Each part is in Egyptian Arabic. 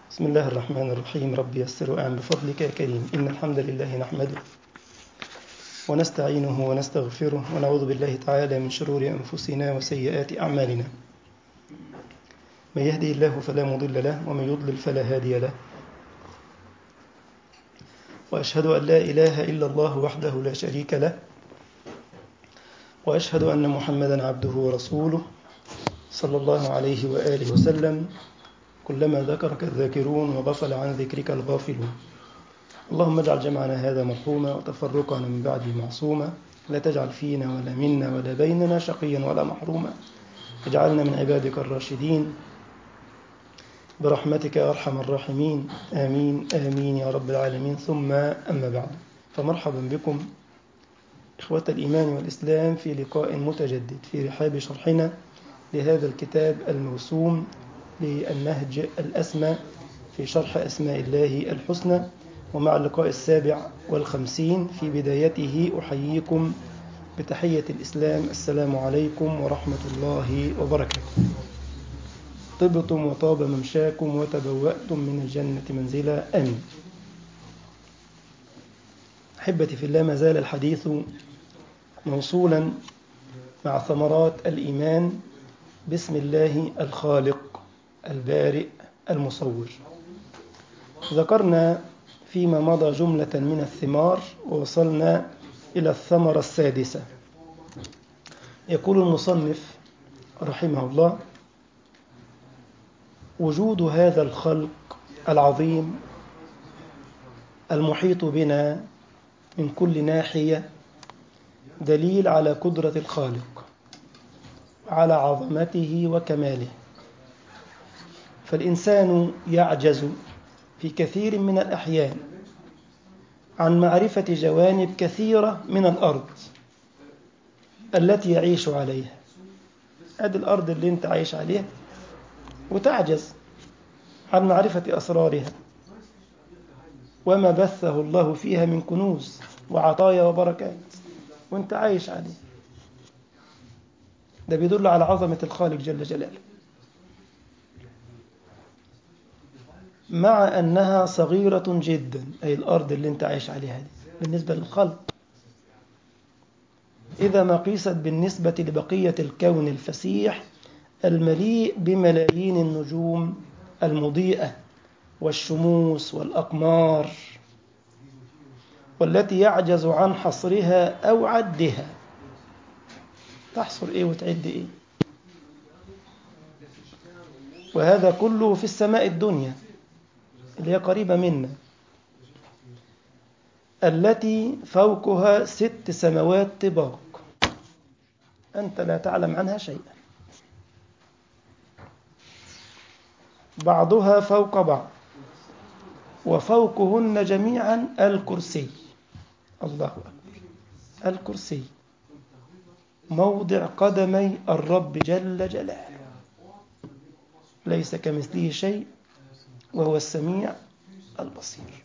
بسم الله الرحمن الرحيم رب يسر وأعن بفضلك يا كريم إن الحمد لله نحمده ونستعينه ونستغفره ونعوذ بالله تعالى من شرور أنفسنا وسيئات أعمالنا من يهدي الله فلا مضل له ومن يضلل فلا هادي له وأشهد أن لا إله إلا الله وحده لا شريك له وأشهد أن محمدا عبده ورسوله صلى الله عليه وآله وسلم كلما ذكرك الذاكرون وغفل عن ذكرك الغافلون اللهم اجعل جمعنا هذا مرحوما وتفرقنا من بعده معصوما لا تجعل فينا ولا منا ولا بيننا شقيا ولا محروما اجعلنا من عبادك الراشدين برحمتك يا أرحم الراحمين آمين آمين يا رب العالمين ثم أما بعد فمرحبا بكم إخوة الإيمان والإسلام في لقاء متجدد في رحاب شرحنا لهذا الكتاب الموسوم للنهج الأسمى في شرح أسماء الله الحسنى ومع اللقاء السابع والخمسين في بدايته أحييكم بتحية الإسلام السلام عليكم ورحمة الله وبركاته طبتم وطاب ممشاكم وتبوأتم من الجنة منزلا آمين أحبتي في الله ما زال الحديث موصولا مع ثمرات الإيمان بسم الله الخالق البارئ المصور ذكرنا فيما مضى جملة من الثمار ووصلنا إلى الثمرة السادسة يقول المصنف رحمه الله وجود هذا الخلق العظيم المحيط بنا من كل ناحية دليل على قدرة الخالق على عظمته وكماله فالإنسان يعجز في كثير من الأحيان عن معرفة جوانب كثيرة من الأرض التي يعيش عليها هذه الأرض اللي أنت عايش عليها وتعجز عن معرفة أسرارها وما بثه الله فيها من كنوز وعطايا وبركات وانت عايش عليه ده بيدل على عظمة الخالق جل جلاله مع أنها صغيرة جدا أي الأرض اللي انت عايش عليها دي بالنسبة للخلق إذا ما قيست بالنسبة لبقية الكون الفسيح المليء بملايين النجوم المضيئة والشموس والأقمار والتي يعجز عن حصرها أو عدها تحصر إيه وتعد إيه وهذا كله في السماء الدنيا اللي هي قريبة منا التي فوقها ست سماوات طباق أنت لا تعلم عنها شيئا بعضها فوق بعض وفوقهن جميعا الكرسي الله أكبر الكرسي موضع قدمي الرب جل جلاله ليس كمثله شيء وهو السميع البصير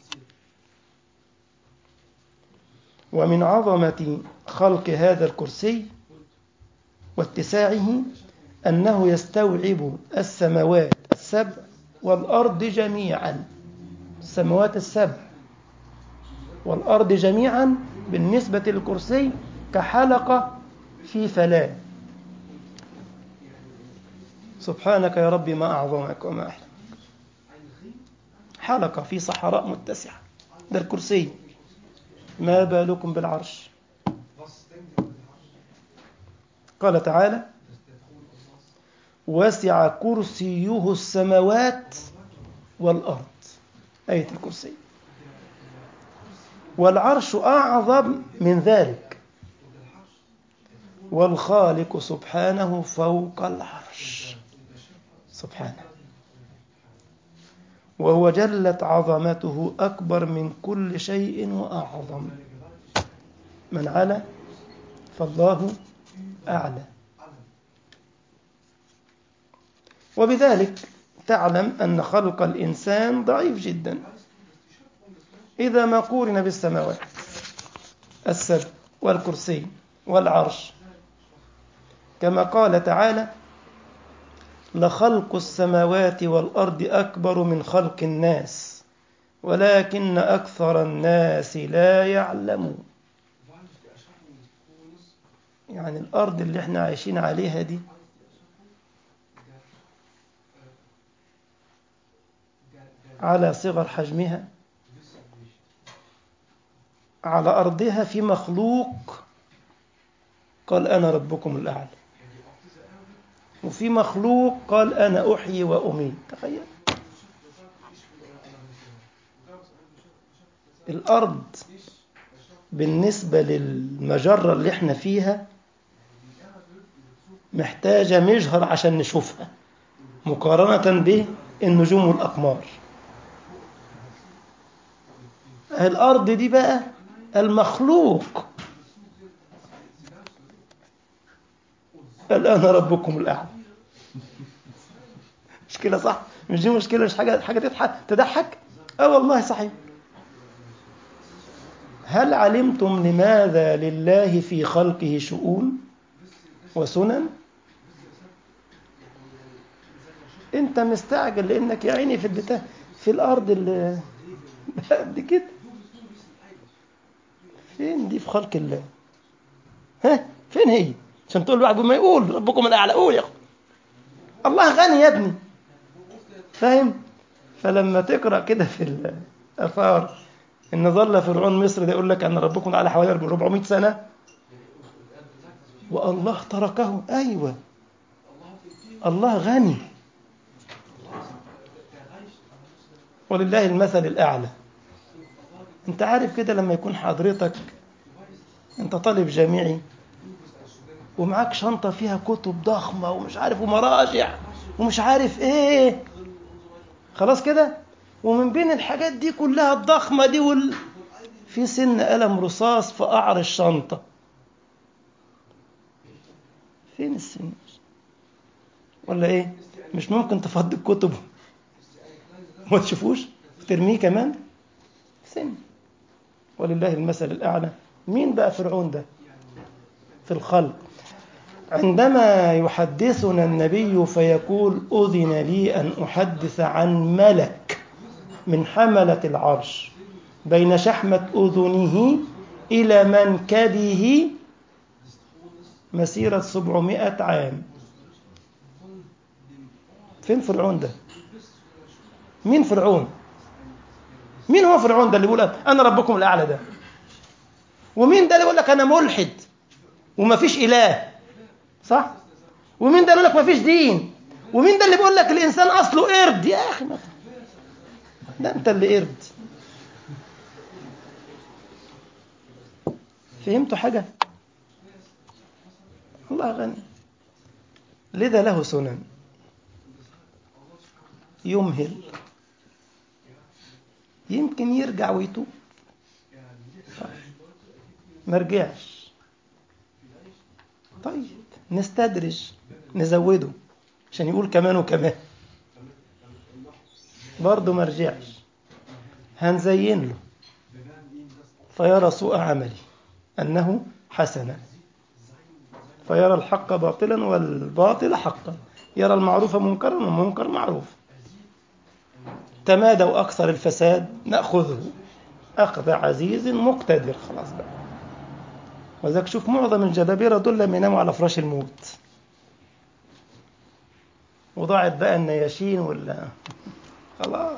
ومن عظمة خلق هذا الكرسي واتساعه أنه يستوعب السماوات السبع والأرض جميعا السماوات السبع والأرض جميعا بالنسبة للكرسي كحلقة في فلاة سبحانك يا ربي ما أعظمك وما أحلمك حلقة في صحراء متسعة ده الكرسي ما بالكم بالعرش قال تعالى وسع كرسيه السماوات والأرض آية الكرسي والعرش أعظم من ذلك والخالق سبحانه فوق العرش سبحانه وهو جلت عظمته أكبر من كل شيء وأعظم من علا فالله أعلى وبذلك تعلم أن خلق الإنسان ضعيف جدا إذا ما قورن بالسماوات السبع والكرسي والعرش كما قال تعالى لخلق السماوات والأرض أكبر من خلق الناس ولكن أكثر الناس لا يعلمون يعني الأرض اللي احنا عايشين عليها دي على صغر حجمها على أرضها في مخلوق قال أنا ربكم الأعلى وفي مخلوق قال أنا أحيي وأميت تخيل الأرض بالنسبة للمجرة اللي احنا فيها محتاجة مجهر عشان نشوفها مقارنة بالنجوم والأقمار الأرض دي بقى المخلوق قال أنا ربكم الأعلى مشكلة صح مش دي مشكلة مش حاجة حاجة تضحك تضحك اه والله صحيح هل علمتم لماذا لله في خلقه شؤون وسنن انت مستعجل لانك يا عيني في البتاع في الارض اللي قد كده فين دي في خلق الله ها فين هي عشان تقول الواحد ما يقول ربكم الاعلى قول يا اخو الله غني يا ابني فاهم فلما تقرا كده في الاثار ان ظل فرعون مصر ده يقول لك ان ربكم على حوالي 400 سنه والله تركهم ايوه الله غني ولله المثل الاعلى انت عارف كده لما يكون حضرتك انت طالب جامعي ومعاك شنطه فيها كتب ضخمه ومش عارف ومراجع ومش عارف ايه خلاص كده ومن بين الحاجات دي كلها الضخمه دي وال... في سن قلم رصاص في قعر الشنطه فين السن ولا ايه مش ممكن تفضي الكتب وما تشوفوش وترميه كمان سن ولله المثل الأعلى مين بقى فرعون ده في الخلق عندما يحدثنا النبي فيقول أذن لي أن أحدث عن ملك من حملة العرش بين شحمة أذنه إلى منكبه مسيرة سبعمائة عام فين فرعون ده مين فرعون مين هو فرعون ده اللي بيقول انا ربكم الاعلى ده ومين ده اللي يقول لك انا ملحد وما فيش اله صح ومين ده اللي يقول لك ما فيش دين ومين ده اللي بيقول لك الانسان اصله قرد يا اخي ما ده انت اللي قرد فهمتوا حاجه الله غني لذا له سنن يمهل يمكن يرجع ويتوب ما رجعش طيب نستدرج نزوده عشان يقول كمان وكمان برضه ما رجعش هنزين له فيرى سوء عملي أنه حسنا فيرى الحق باطلا والباطل حقا يرى المعروف منكرا والمنكر معروف تمادوا أكثر الفساد نأخذه أخذ عزيز مقتدر خلاص بقى وذاك شوف معظم الجبابرة دول لما يناموا على فراش الموت وضاعت بقى النياشين ولا خلاص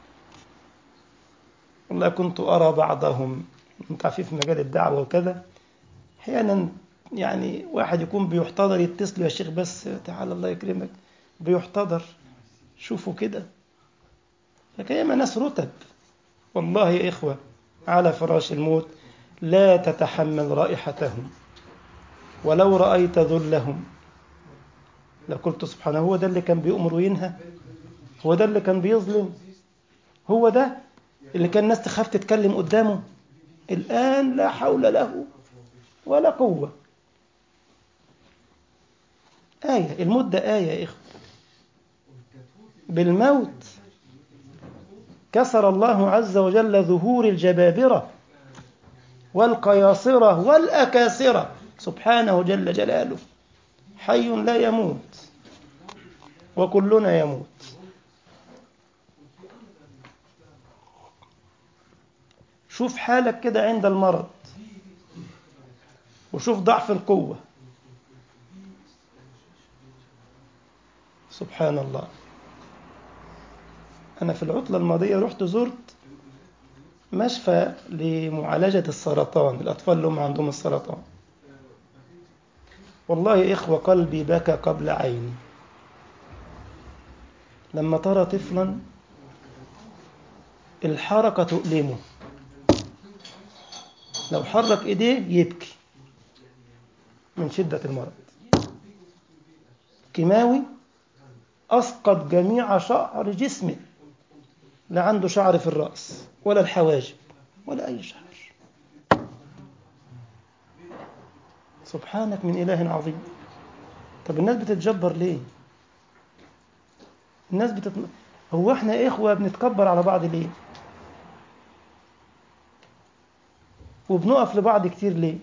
والله كنت أرى بعضهم انت عارفين في مجال الدعوة وكذا أحيانا يعني واحد يكون بيحتضر يتصل يا شيخ بس تعالى الله يكرمك بيحتضر شوفوا كده فكيما ناس رتب والله يا إخوة على فراش الموت لا تتحمل رائحتهم ولو رأيت ذلهم لقلت سبحانه هو ده اللي كان بيؤمر وينهى هو ده اللي كان بيظلم هو ده اللي كان الناس تخاف تتكلم قدامه الآن لا حول له ولا قوة آية الموت ده آية يا إخوة بالموت كسر الله عز وجل ظهور الجبابرة والقياصرة والأكاسرة سبحانه جل جلاله حي لا يموت وكلنا يموت شوف حالك كده عند المرض وشوف ضعف القوة سبحان الله أنا في العطلة الماضية رحت زرت مشفى لمعالجة السرطان الأطفال اللي هم عندهم السرطان والله يا إخوة قلبي بكى قبل عيني لما ترى طفلا الحركة تؤلمه لو حرك إيديه يبكي من شدة المرض كيماوي أسقط جميع شعر جسمه لا عنده شعر في الرأس ولا الحواجب ولا أي شعر سبحانك من إله عظيم طب الناس بتتجبر ليه الناس بتت... هو احنا إخوة بنتكبر على بعض ليه وبنقف لبعض كتير ليه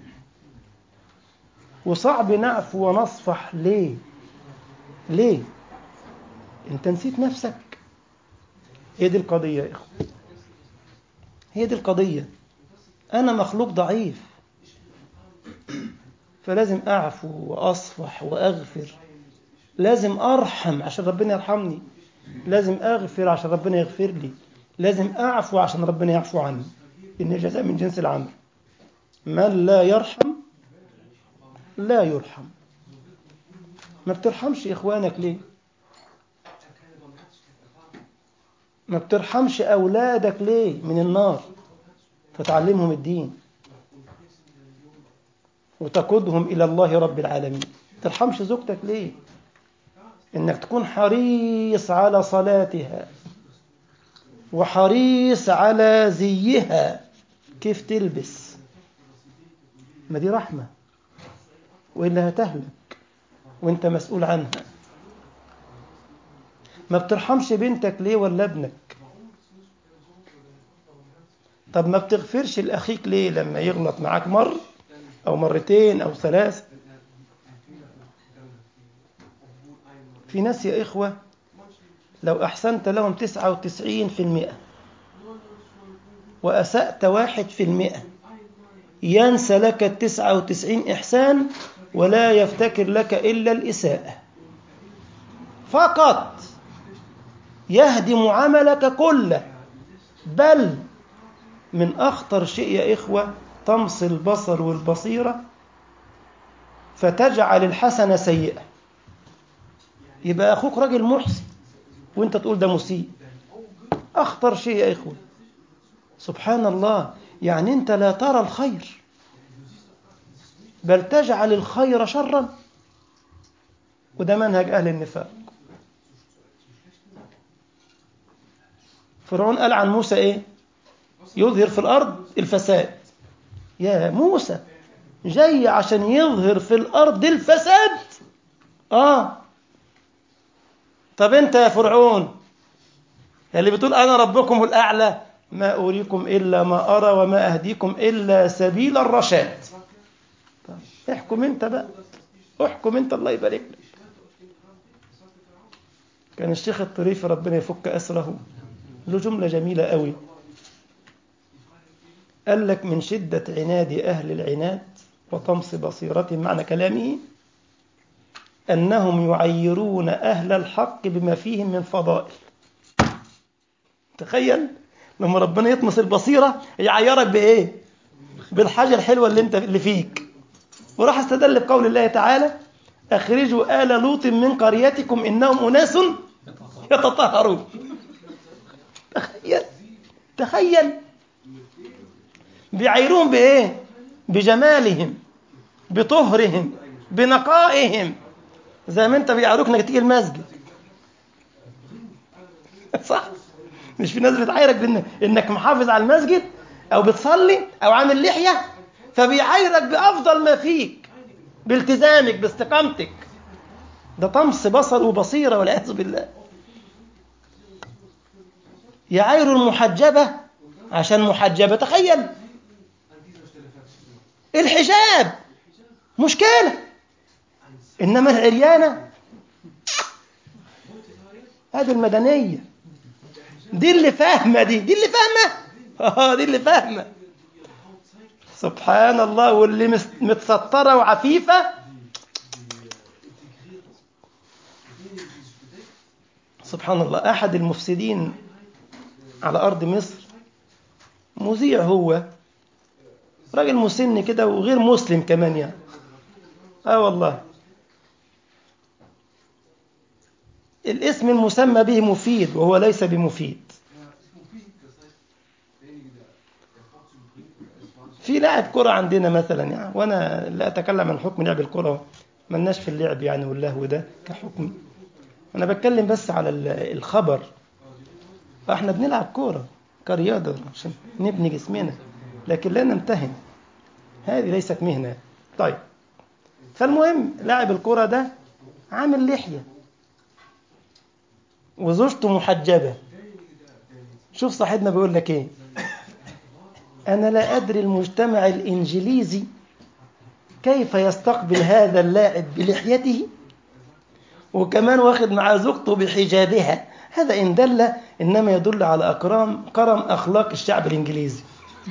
وصعب نعفو ونصفح ليه ليه انت نسيت نفسك هي دي القضية يا إخوة هي دي القضية أنا مخلوق ضعيف فلازم أعفو وأصفح وأغفر لازم أرحم عشان ربنا يرحمني لازم أغفر عشان ربنا يغفر لي لازم أعفو عشان ربنا يعفو عني إن الجزاء من جنس العمل من لا يرحم لا يرحم ما بترحمش إخوانك ليه ما بترحمش أولادك ليه من النار فتعلمهم الدين وتقودهم إلى الله رب العالمين ترحمش زوجتك ليه إنك تكون حريص على صلاتها وحريص على زيها كيف تلبس ما دي رحمة وإلا هتهلك وانت مسؤول عنها ما بترحمش بنتك ليه ولا ابنك طب ما بتغفرش لأخيك ليه لما يغلط معاك مر أو مرتين أو ثلاثة في ناس يا إخوة لو أحسنت لهم تسعة وتسعين في المئة وأسأت واحد في المئة ينسى لك التسعة وتسعين إحسان ولا يفتكر لك إلا الإساءة فقط يهدم عملك كله بل من أخطر شيء يا إخوة طمس البصر والبصيرة فتجعل الحسنة سيئة يبقى أخوك راجل محسن وانت تقول ده مسيء أخطر شيء يا إخوة سبحان الله يعني أنت لا ترى الخير بل تجعل الخير شرا وده منهج أهل النفاق فرعون قال عن موسى إيه يظهر في الأرض الفساد يا موسى جاي عشان يظهر في الأرض الفساد آه طب أنت يا فرعون اللي بتقول أنا ربكم الأعلى ما أريكم إلا ما أرى وما أهديكم إلا سبيل الرشاد طب احكم أنت بقى احكم أنت الله يبارك لك كان الشيخ الطريفي ربنا يفك أسره له جملة جميلة قوي قال لك من شدة عناد أهل العناد وطمس بصيرتهم معنى كلامه أنهم يعيرون أهل الحق بما فيهم من فضائل تخيل لما ربنا يطمس البصيرة يعيرك بإيه بالحاجة الحلوة اللي انت اللي فيك وراح استدل بقول الله تعالى أخرجوا آل لوط من قريتكم إنهم أناس يتطهرون تخيل تخيل بيعيرون بإيه بجمالهم بطهرهم بنقائهم زي ما انت بيعيروك انك تيجي المسجد صح مش في ناس بتعايرك بإن انك محافظ على المسجد او بتصلي او عامل لحيه فبيعايرك بافضل ما فيك بالتزامك باستقامتك ده طمس بصر وبصيره والعياذ بالله يعاير المحجبه عشان محجبه تخيل الحجاب مشكله انما العريانه هذه المدنية دي اللي فاهمة دي دي اللي فاهمة اه دي اللي فاهمة سبحان الله واللي مس- متسترة وعفيفة سبحان الله أحد المفسدين على أرض مصر مذيع هو راجل مسن كده وغير مسلم كمان يعني اه والله الاسم المسمى به مفيد وهو ليس بمفيد في لاعب كرة عندنا مثلا يعني وانا لا اتكلم عن حكم لعب الكرة ملناش في اللعب يعني واللهو ده كحكم انا بتكلم بس على ال- الخبر فاحنا بنلعب كورة كرياضة عشان نبني جسمنا لكن لا نمتهن هذه ليست مهنة طيب فالمهم لاعب الكرة ده عامل لحية وزوجته محجبة شوف صاحبنا بيقول لك ايه أنا لا أدري المجتمع الإنجليزي كيف يستقبل هذا اللاعب بلحيته وكمان واخد مع زوجته بحجابها هذا إن دل إنما يدل على أكرام كرم أخلاق الشعب الإنجليزي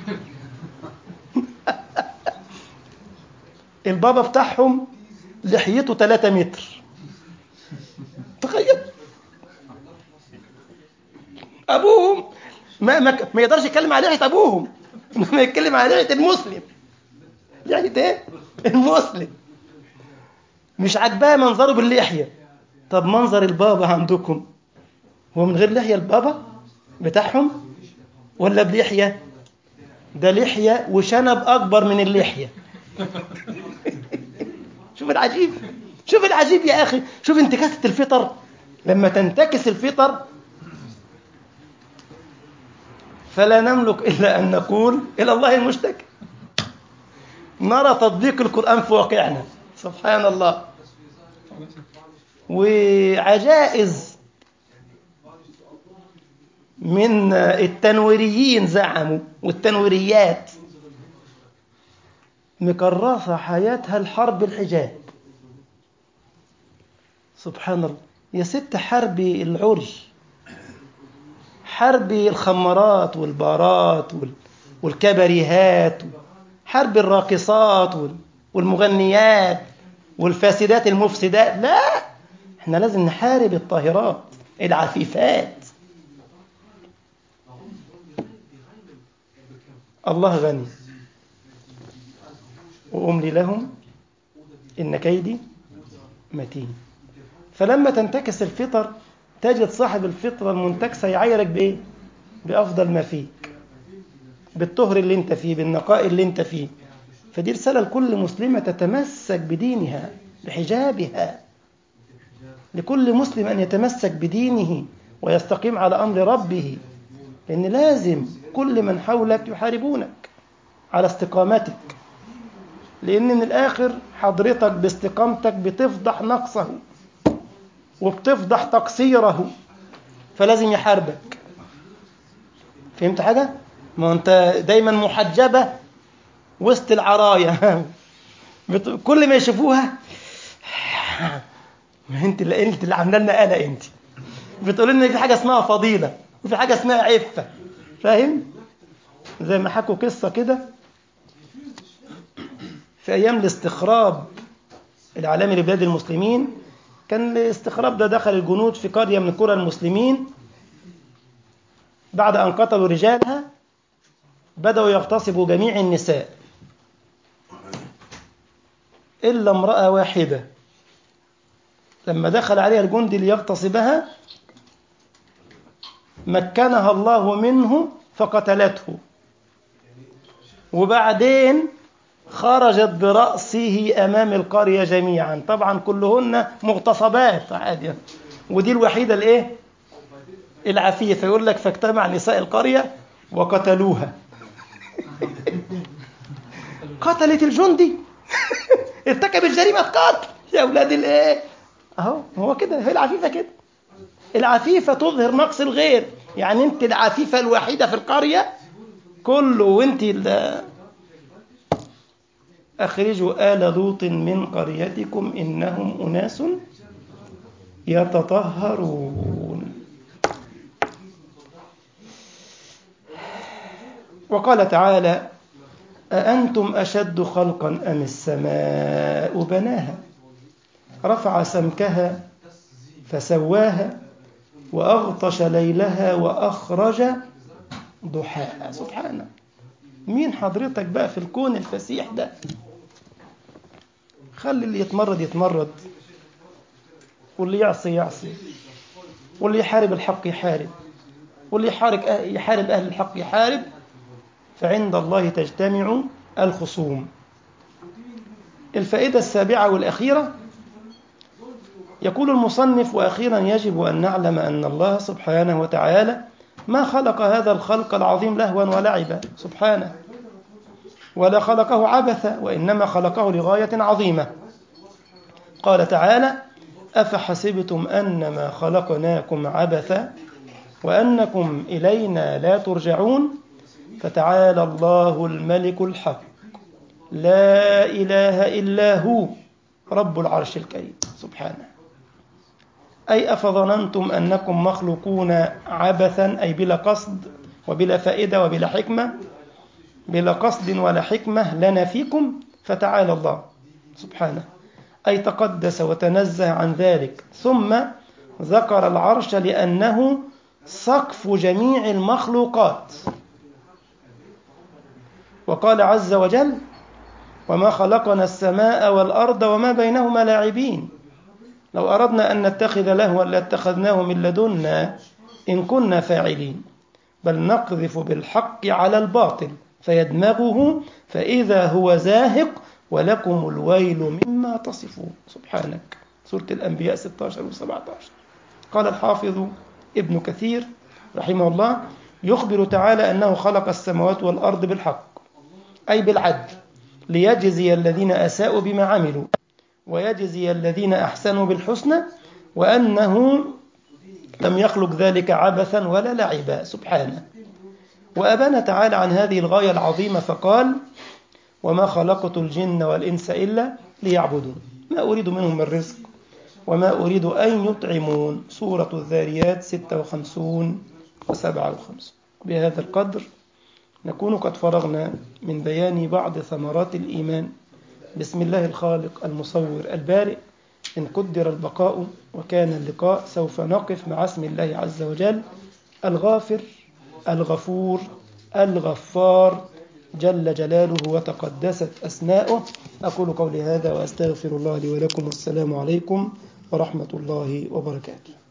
البابا بتاعهم لحيته 3 متر تخيل ابوهم ما ما, ما يقدرش يتكلم على لحيه ابوهم ما يتكلم على لحيه المسلم لحيه ايه المسلم مش عاجباه منظره باللحيه طب منظر البابا عندكم هو من غير لحيه البابا بتاعهم ولا بلحيه ده لحيه وشنب اكبر من اللحيه شوف العجيب شوف العجيب يا اخي شوف انتكاسه الفطر لما تنتكس الفطر فلا نملك إلا أن نقول إلى الله المشتكى نرى تطبيق القرآن في واقعنا سبحان الله وعجائز من التنويريين زعموا والتنويريات مكرسة حياتها الحرب الحجاب سبحان الله يا ست حربي العري حرب الخمارات والبارات وال- والكبريهات حرب الراقصات وال- والمغنيات والفاسدات المفسدات لا احنا لازم نحارب الطاهرات العفيفات الله غني وأملي لهم إن كيدي متين فلما تنتكس الفطر تجد صاحب الفطرة المنتكسة يعايرك بإيه؟ بأفضل ما فيك بالطهر اللي انت فيه بالنقاء اللي انت فيه فدي رسالة لكل مسلمة تتمسك بدينها بحجابها لكل مسلم أن يتمسك بدينه ويستقيم على أمر ربه لأن لازم كل من حولك يحاربونك على استقامتك لأن من الآخر حضرتك باستقامتك بتفضح نقصه وبتفضح تقصيره فلازم يحاربك فهمت حاجة؟ ما انت دايما محجبة وسط العرايا بت- كل ما يشوفوها ما انت اللي انت اللي عامله لنا قلق انت بتقول ان في حاجه اسمها فضيله وفي حاجه اسمها عفه فاهم زي ما حكوا قصه كده في ايام الاستخراب العالمي لبلاد المسلمين كان الاستخراب ده دخل الجنود في قريه من قرى المسلمين بعد ان قتلوا رجالها بدأوا يغتصبوا جميع النساء إلا امرأة واحدة لما دخل عليها الجندي ليغتصبها مكنها الله منه فقتلته وبعدين خرجت برأسه أمام القرية جميعا طبعا كلهن مغتصبات عادي ودي الوحيدة الإيه العفيفة يقول لك فاجتمع نساء القرية وقتلوها قتلت الجندي ارتكبت جريمة قتل يا أولاد الإيه أهو هو كده هي العفيفة كده العفيفة تظهر نقص الغير يعني أنت العفيفة الوحيدة في القرية كله وأنت ال- أخرجوا آل لوط من قريتكم إنهم أناس يتطهرون وقال تعالى أأنتم أشد خلقا أم السماء بناها رفع سمكها فسواها وأغطش ليلها وأخرج ضحاها سبحانه مين حضرتك بقى في الكون الفسيح ده خلي اللي يتمرد يتمرد واللي يعصي يعصي واللي يحارب الحق يحارب واللي يحارب يحارب أهل الحق يحارب فعند الله تجتمع الخصوم الفائدة السابعة والأخيرة يقول المصنف وأخيرا يجب أن نعلم أن الله سبحانه وتعالى ما خلق هذا الخلق العظيم لهوا ولعبا سبحانه ولا خلقه عبثا وإنما خلقه لغاية عظيمة قال تعالى أفحسبتم أنما خلقناكم عبثا وأنكم إلينا لا ترجعون فتعالى الله الملك الحق لا إله إلا هو رب العرش الكريم سبحانه أي أفظننتم أنكم مخلوقون عبثا أي بلا قصد وبلا فائدة وبلا حكمة بلا قصد ولا حكمة لنا فيكم فتعالى الله سبحانه أي تقدس وتنزه عن ذلك ثم ذكر العرش لأنه سقف جميع المخلوقات وقال عز وجل وما خلقنا السماء والأرض وما بينهما لاعبين لو أردنا أن نتخذ لهوا لاتخذناه من لدنا إن كنا فاعلين بل نقذف بالحق على الباطل فيدمغه فإذا هو زاهق ولكم الويل مما تصفون سبحانك سورة الأنبياء 16 و 17 قال الحافظ ابن كثير رحمه الله يخبر تعالى أنه خلق السماوات والأرض بالحق أي بالعدل ليجزي الذين أساءوا بما عملوا ويجزي الذين أحسنوا بالحسنى وأنه لم يخلق ذلك عبثا ولا لعبا سبحانه وأبان تعالى عن هذه الغاية العظيمة فقال وما خلقت الجن والإنس إلا ليعبدون ما أريد منهم من رزق وما أريد أن يطعمون سورة الذاريات 56 و 57 بهذا القدر نكون قد فرغنا من بيان بعض ثمرات الإيمان بسم الله الخالق المصور البارئ إن قدر البقاء وكان اللقاء سوف نقف مع اسم الله عز وجل الغافر الغفور الغفار جل جلاله وتقدست أسماؤه أقول قولي هذا وأستغفر الله لي ولكم والسلام عليكم ورحمة الله وبركاته